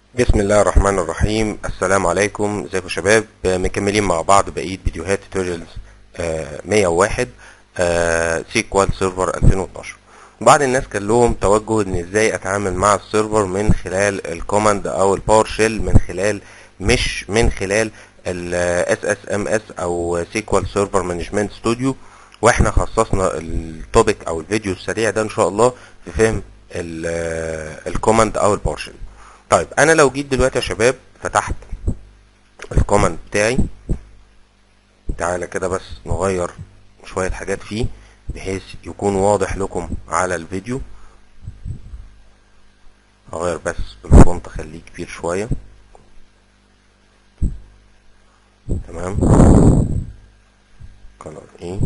بسم الله الرحمن الرحيم السلام عليكم ازيكم يا شباب آه، مكملين مع بعض بقيه فيديوهات توتوريالز 101 سيكوال سيرفر 2012 بعض الناس كان لهم توجه ان ازاي اتعامل مع السيرفر من خلال الكوماند او الباور شيل من خلال مش من خلال الاس اس ام اس او سيكوال سيرفر مانجمنت ستوديو واحنا خصصنا التوبيك او الفيديو السريع ده ان شاء الله في فهم الكوماند او الباور شيل طيب انا لو جيت دلوقتي يا شباب فتحت الكوماند بتاعي تعالى كده بس نغير شوية حاجات فيه بحيث يكون واضح لكم على الفيديو هغير بس الفونت اخليه كبير شوية تمام كلر ايه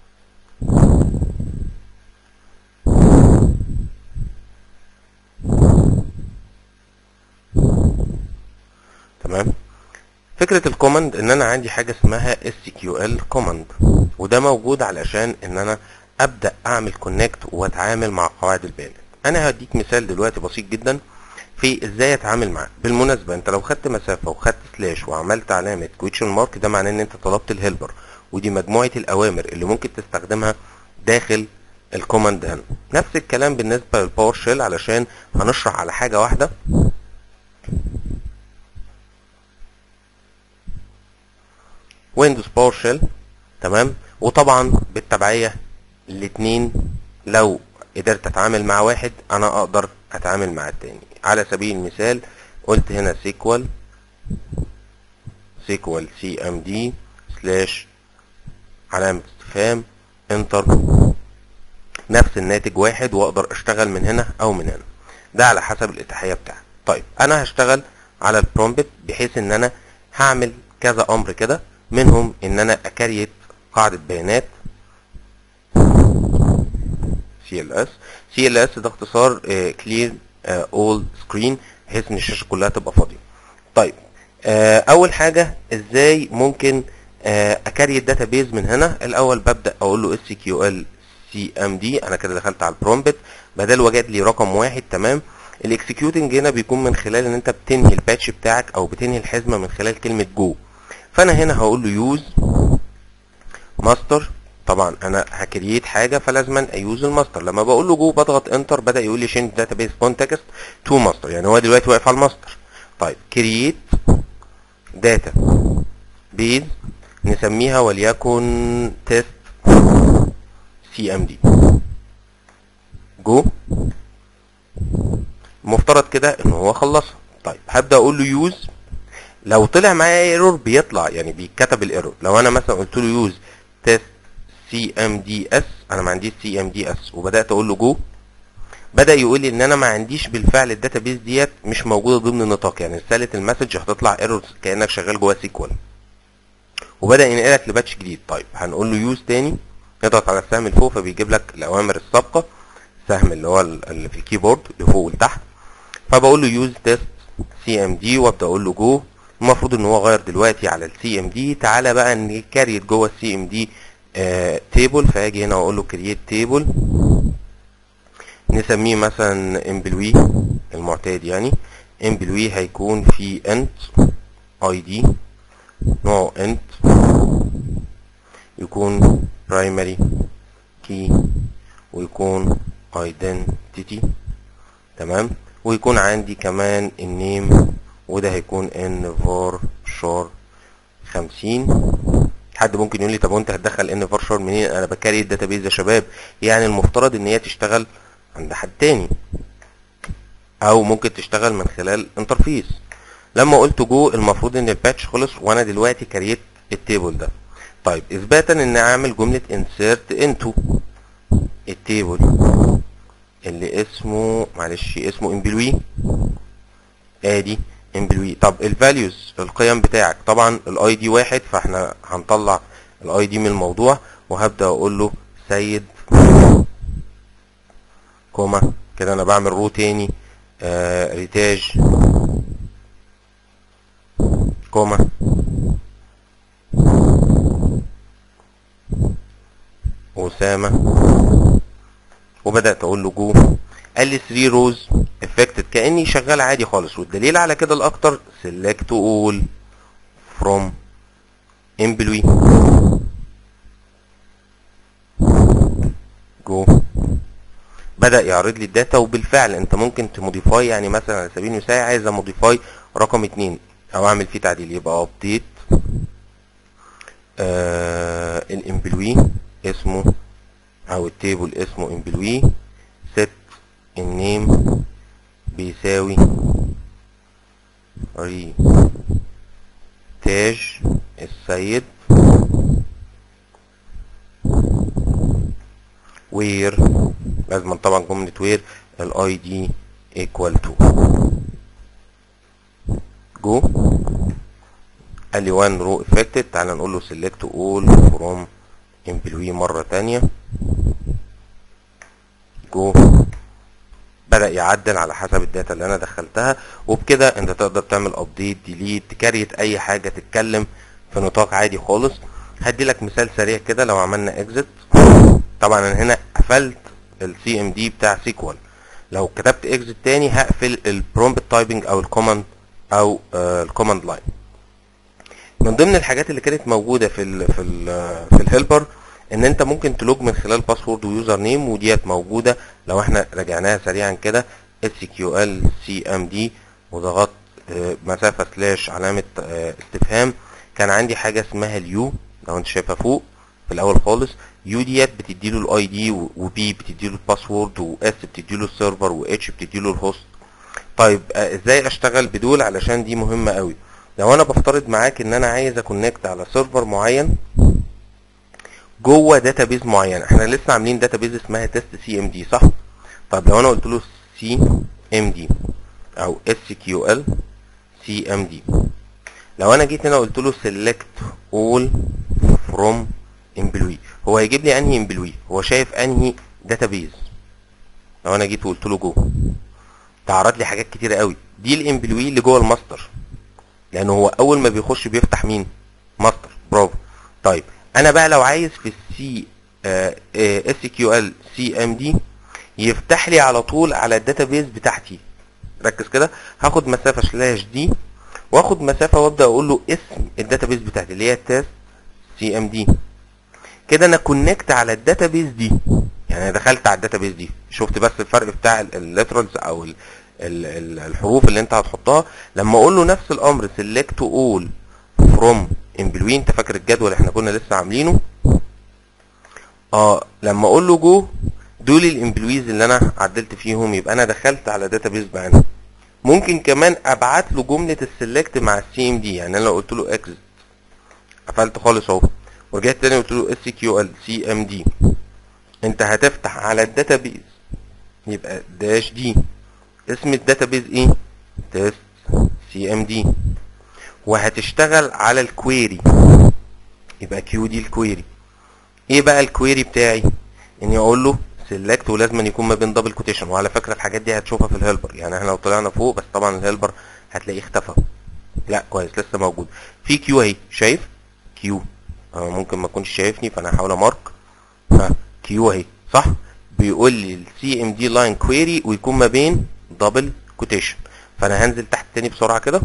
تمام فكرة الكوماند ان انا عندي حاجة اسمها SQL كوماند وده موجود علشان ان انا ابدأ اعمل كونكت واتعامل مع قواعد البيانات انا هديك مثال دلوقتي بسيط جدا في ازاي اتعامل معاه بالمناسبة انت لو خدت مسافة وخدت سلاش وعملت علامة كويتشن مارك ده معناه ان انت طلبت الهيلبر ودي مجموعة الاوامر اللي ممكن تستخدمها داخل الكوماند هنا نفس الكلام بالنسبة للباور شيل علشان هنشرح على حاجة واحدة ويندوز باور شيل تمام وطبعا بالتبعية الاتنين لو قدرت اتعامل مع واحد انا اقدر اتعامل مع التاني على سبيل المثال قلت هنا سيكوال سيكوال سي ام دي سلاش علامة استفهام انتر نفس الناتج واحد واقدر اشتغل من هنا او من هنا ده على حسب الاتاحية بتاعتي طيب انا هشتغل على البرومبت بحيث ان انا هعمل كذا امر كده منهم ان انا اكريت قاعدة بيانات CLS CLS ده اختصار uh, clear uh, all screen بحيث ان الشاشة كلها تبقى فاضية طيب uh, اول حاجة ازاي ممكن اكريت داتابيز من هنا الاول ببدأ اقول له SQL CMD انا كده دخلت على البرومبت بدل وجد لي رقم واحد تمام الاكسكيوتنج هنا بيكون من خلال ان انت بتنهي الباتش بتاعك او بتنهي الحزمة من خلال كلمة جو فانا هنا هقول له يوز ماستر طبعا انا هكريت حاجه فلازم ايوز الماستر لما بقول له جو بضغط انتر بدا يقول لي شينج داتابيس كونتكست تو ماستر يعني هو دلوقتي واقف على الماستر طيب كرييت داتا بيز نسميها وليكن تيست سي ام دي جو المفترض كده ان هو خلصها طيب هبدا اقول له يوز لو طلع معايا ايرور بيطلع يعني بيتكتب الايرور لو انا مثلا قلت له يوز تيست سي ام دي اس انا ما عنديش سي ام دي اس وبدات اقول له جو بدا يقول لي ان انا ما عنديش بالفعل الداتابيز ديت مش موجوده ضمن النطاق يعني رساله المسج هتطلع ايرور كانك شغال جوه سيكوال وبدا ينقلك لباتش جديد طيب هنقول له يوز تاني نضغط على السهم اللي فوق فبيجيب لك الاوامر السابقه السهم اللي هو اللي في الكيبورد لفوق ولتحت فبقول له يوز تيست سي ام دي وابدا اقول له جو المفروض ان هو غير دلوقتي على السي ام دي تعالى بقى نكريت جوه السي ام دي تيبل فاجي هنا واقول له كرييت تيبل نسميه مثلا امبلوي المعتاد يعني امبلوي هيكون في انت اي دي نوع انت يكون برايمري كي ويكون ايدنتيتي تمام ويكون عندي كمان النيم وده هيكون ان فار شار خمسين حد ممكن يقول لي طب وانت هتدخل ان فار شار منين انا بكاري الداتابيز يا شباب يعني المفترض ان هي تشتغل عند حد تاني او ممكن تشتغل من خلال انترفيس لما قلت جو المفروض ان الباتش خلص وانا دلوقتي كريت التيبل ده طيب اثباتا ان اعمل جملة insert into التيبل اللي اسمه معلش اسمه امبلوي ادي امبلوي طب الفاليوز القيم بتاعك طبعا الاي دي واحد فاحنا هنطلع الاي دي من الموضوع وهبدا اقول له سيد كوما كده انا بعمل رو تاني آه ريتاج كوما اسامه وبدات اقول له جو قال لي 3 روز affected كاني شغال عادي خالص والدليل على كده الاكتر select all from employee جو بدأ يعرض لي الداتا وبالفعل انت ممكن تموديفاي يعني مثلا على سبيل المثال عايز اموديفاي رقم اتنين او اعمل فيه تعديل يبقى ابديت آه الامبلوي اسمه او التيبل اسمه امبلوي set النيم بيساوي ري تاج السيد وير لازم طبعا جملة وير الاي دي equal to جو قال لي one row affected تعال نقول له select all from employee مرة تانية جو بدأ يعدل على حسب الداتا اللي انا دخلتها وبكده انت تقدر تعمل ابديت ديليت تكريت اي حاجة تتكلم في نطاق عادي خالص هدي لك مثال سريع كده لو عملنا اكزit طبعا انا هنا قفلت السي ام دي بتاع سيكوال لو كتبت اكزit تاني هقفل البرومبت تايبنج او الكوماند او الكوماند لاين من ضمن الحاجات اللي كانت موجوده في ال في ال في الهيلبر ان انت ممكن تلوج من خلال باسورد ويوزر نيم وديت موجوده لو احنا راجعناها سريعا كده اس كيو ال سي ام دي وضغطت مسافه سلاش علامه استفهام كان عندي حاجه اسمها اليو لو انت شايفها فوق في الاول خالص يو ديت بتديله الاي دي وبي بتديله الباسورد واس بتديله السيرفر واتش بتديله الهوست طيب ازاي اشتغل بدول علشان دي مهمه قوي لو انا بفترض معاك ان انا عايز اكونكت على سيرفر معين جوه داتابيز معين احنا لسه عاملين داتابيز اسمها تيست سي ام دي صح طب لو انا قلت له سي ام دي او اس كيو ال سي ام دي لو انا جيت هنا قلت له select all from employee هو هيجيب لي انهي امبلوي هو شايف انهي داتابيز لو انا جيت وقلت له جو تعرض لي حاجات كتيره قوي دي الامبلوي اللي جوه الماستر لانه هو اول ما بيخش بيفتح مين ماستر برافو طيب انا بقى لو عايز في السي اس كيو ال سي ام دي يفتح لي على طول على الداتابيز بتاعتي ركز كده هاخد مسافه سلاش دي واخد مسافه وابدا اقول له اسم الداتابيز بتاعتي اللي هي تيست سي ام دي كده انا كونكت على الداتابيز دي يعني انا دخلت على الداتابيز دي شفت بس الفرق بتاع الليترالز او ال ال ال الحروف اللي انت هتحطها لما اقول له نفس الامر select all from employee انت فاكر الجدول احنا كنا لسه عاملينه اه لما اقول له جو دول الامبلويز اللي انا عدلت فيهم يبقى انا دخلت على داتابيز معانا ممكن كمان ابعت له جمله السلكت مع السي ام دي يعني انا لو قلت له اكزت قفلت خالص اهو ورجعت تاني قلت له اس كيو ال سي ام دي انت هتفتح على الداتابيز يبقى داش دي اسم الداتابيز ايه تيست سي ام دي وهتشتغل على الكويري يبقى كيو دي الكويري ايه بقى الكويري بتاعي اني اقول له سيلكت ولازم يكون ما بين دبل كوتيشن وعلى فكره الحاجات دي هتشوفها في الهيلبر يعني احنا لو طلعنا فوق بس طبعا الهيلبر هتلاقيه اختفى لا كويس لسه موجود في كيو اهي شايف كيو اه ممكن ما تكونش شايفني فانا هحاول امارك ها كيو اهي صح بيقول لي السي ام دي لاين كويري ويكون ما بين دبل كوتيشن فانا هنزل تحت تاني بسرعه كده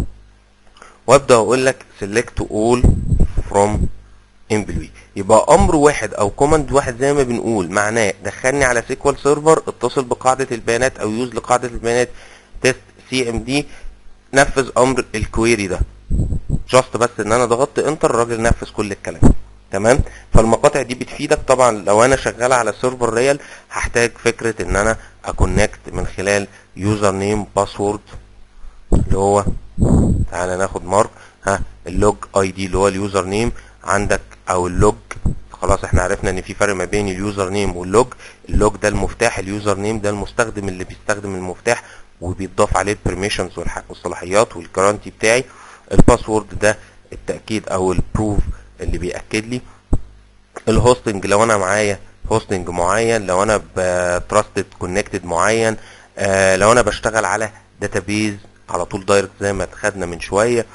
وابدا اقول لك select all from employee يبقى امر واحد او كوماند واحد زي ما بنقول معناه دخلني على سيكوال سيرفر اتصل بقاعده البيانات او يوز لقاعده البيانات تيست سي ام دي نفذ امر الكويري ده جاست بس ان انا ضغطت انتر الراجل نفذ كل الكلام تمام فالمقاطع دي بتفيدك طبعا لو انا شغال على سيرفر ريال هحتاج فكره ان انا اكونكت من خلال يوزر نيم باسورد اللي هو تعالى ناخد مارك ها اللوج اي دي اللي هو اليوزر نيم عندك او اللوج خلاص احنا عرفنا ان في فرق ما بين اليوزر نيم واللوج اللوج ده المفتاح اليوزر نيم ده المستخدم اللي بيستخدم المفتاح وبيتضاف عليه البرميشنز والصلاحيات والجارانتي بتاعي الباسورد ده التاكيد او البروف اللي بياكد لي الهوستنج لو انا معايا هوستنج معين لو انا بتراستد كونكتد معين آه لو انا بشتغل على داتابيز على طول دايركت زي ما خدنا من شويه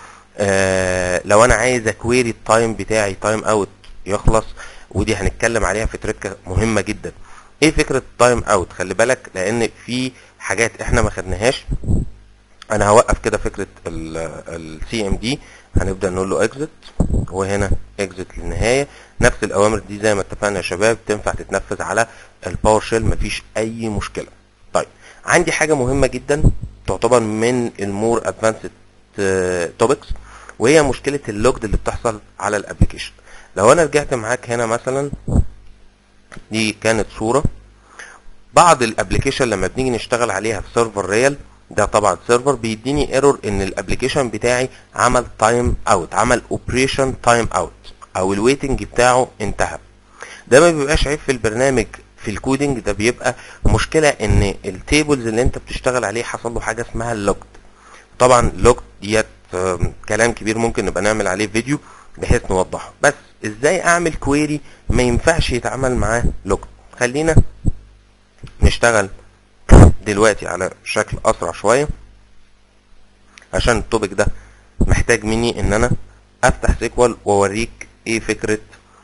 آه لو انا عايز اكويري التايم بتاعي تايم اوت يخلص ودي هنتكلم عليها في تركه مهمه جدا ايه فكره التايم اوت خلي بالك لان في حاجات احنا ما خدناهاش انا هوقف كده فكره السي ام دي هنبدا نقول له اكزت وهنا اكزت للنهايه نفس الاوامر دي زي ما اتفقنا يا شباب تنفع تتنفذ على الباور شيل مفيش اي مشكله طيب عندي حاجه مهمه جدا تعتبر من المور ادفانسد توبكس وهي مشكله اللوجد اللي بتحصل على الابلكيشن لو انا رجعت معاك هنا مثلا دي كانت صوره بعض الابلكيشن لما بنيجي نشتغل عليها في سيرفر ريال ده طبعا سيرفر بيديني ايرور ان الابلكيشن بتاعي عمل تايم اوت عمل اوبريشن تايم اوت او الويتنج بتاعه انتهى ده ما بيبقاش عيب في البرنامج في الكودينج ده بيبقى مشكله ان التيبلز اللي انت بتشتغل عليه حصل له حاجه اسمها اللوجد طبعا لوجد ديت كلام كبير ممكن نبقى نعمل عليه فيديو بحيث نوضحه بس ازاي اعمل كويري ما ينفعش يتعمل معاه لوجد خلينا نشتغل دلوقتي على شكل اسرع شويه عشان التوبيك ده محتاج مني ان انا افتح سيكوال واوريك ايه فكره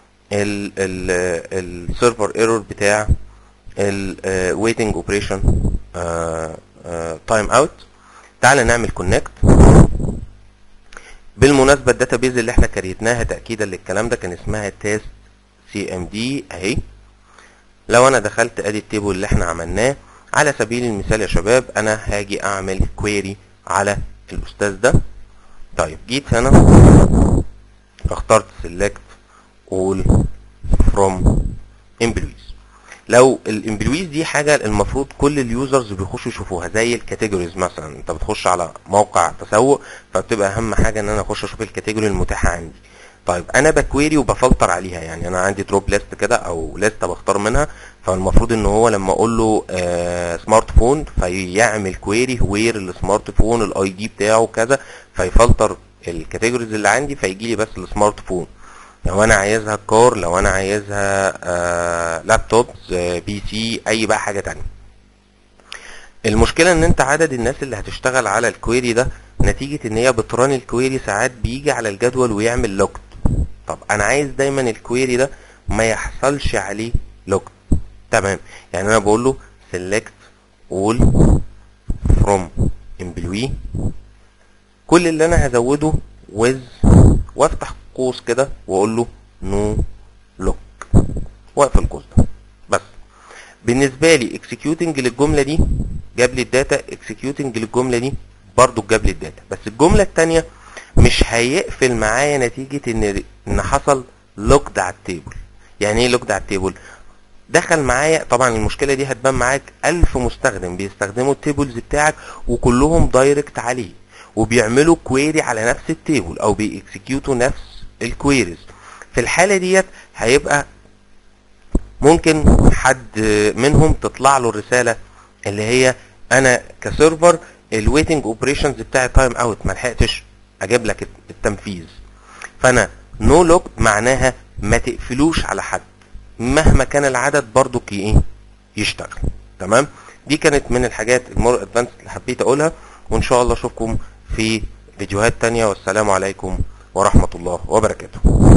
السيرفر ايرور بتاع الويتنج اوبريشن تايم اوت تعالى نعمل كونكت بالمناسبه الداتابيز اللي احنا كريتناها تاكيدا للكلام ده كان اسمها تيست سي ام دي اهي لو انا دخلت ادي التيبل اللي احنا عملناه على سبيل المثال يا شباب انا هاجي اعمل كويري على الاستاذ ده طيب جيت هنا اخترت select all from employees لو الامبلويز دي حاجه المفروض كل اليوزرز بيخشوا يشوفوها زي الكاتيجوريز مثلا انت بتخش على موقع تسوق فبتبقى اهم حاجه ان انا اخش اشوف الكاتيجوري المتاحه عندي طيب انا بكويري وبفلتر عليها يعني انا عندي دروب ليست كده او لسته بختار منها فالمفروض ان هو لما اقول له آه سمارت فون فيعمل كويري وير السمارت فون الاي دي بتاعه كذا فيفلتر الكاتيجوريز اللي عندي فيجي لي بس السمارت فون لو انا عايزها كار لو انا عايزها آه لابتوب آه بي سي اي بقى حاجه تانية المشكله ان انت عدد الناس اللي هتشتغل على الكويري ده نتيجه ان هي بتران الكويري ساعات بيجي على الجدول ويعمل لوكت طب انا عايز دايما الكويري ده ما يحصلش عليه لوكت تمام يعني انا بقول له select all from employee كل اللي انا هزوده with وافتح قوس كده واقول له نو لوك واقفل القوس ده بس بالنسبه لي اكسكيوتنج للجمله دي جاب لي الداتا اكسكيوتنج للجمله دي برضو جاب لي الداتا بس الجمله الثانيه مش هيقفل معايا نتيجه ان ان حصل لوكد على التيبل يعني ايه لوكد على التيبل دخل معايا طبعا المشكله دي هتبان معاك 1000 مستخدم بيستخدموا التيبلز بتاعك وكلهم دايركت عليه وبيعملوا كويري على نفس التيبل او بيكسكيوتوا نفس الكويريز في الحاله ديت هيبقى ممكن حد منهم تطلع له الرساله اللي هي انا كسيرفر الويتنج اوبريشنز بتاعي تايم اوت ما لحقتش اجيب لك التنفيذ فانا نو لوك معناها ما تقفلوش على حد مهما كان العدد برضو ايه يشتغل تمام دي كانت من الحاجات المور ادفانس اللي حبيت اقولها وان شاء الله اشوفكم في فيديوهات تانية والسلام عليكم ورحمة الله وبركاته